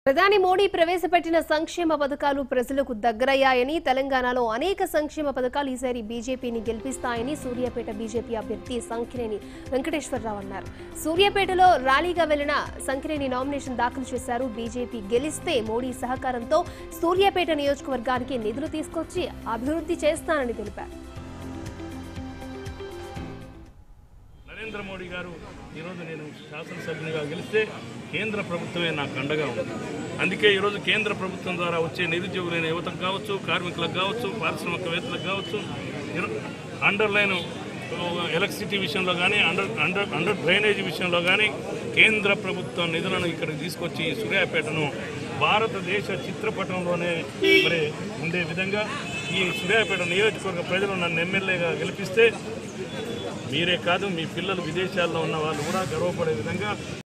ప్రధాని మోడీ ప్రవేశపెట్టిన సంక్షేమ పథకాలు ప్రజలకు దగ్గరయ్యాయని తెలంగాణలో అనేక సంక్షేమ పథకాలు ఈసారి బీజేపీని గెలిపిస్తాయని సూర్యాపేట బీజేపీ అభ్యర్థి సంకినేని వెంకటేశ్వరరావు అన్నారు సూర్యాపేటలో ర్యాలీగా వెళ్లిన సంకినేని నామినేషన్ దాఖలు చేశారు బీజేపీ గెలిస్తే మోడీ సహకారంతో సూర్యాపేట నియోజకవర్గానికి నిధులు తీసుకొచ్చి అభివృద్ధి చేస్తానని తెలిపారు నరేంద్ర మోడీ గారు ఈరోజు నేను శాసనసభ్యునిగా గెలిస్తే కేంద్ర ప్రభుత్వమే నాకు అండగా ఉంది అందుకే ఈరోజు కేంద్ర ప్రభుత్వం ద్వారా వచ్చే నిరుద్యోగులైన యువతకు కావచ్చు కార్మికులకు కావచ్చు పారిశ్రామికవేత్తలకు కావచ్చు ఇరు- అండర్లైన్ ఎలక్ట్రిసిటీ విషయంలో కానీ అండర్ అండర్ అండర్ డ్రైనేజ్ విషయంలో కానీ కేంద్ర ప్రభుత్వం నిధులను ఇక్కడికి తీసుకొచ్చి ఈ సూర్యాపేటను భారతదేశ చిత్రపటంలోనే మరి ఉండే విధంగా ఈ సూర్యాపేట నియోజకవర్గ ప్రజలు నన్ను ఎమ్మెల్యేగా గెలిపిస్తే మీరే కాదు మీ పిల్లలు విదేశాల్లో ఉన్న వాళ్ళు కూడా గర్వపడే విధంగా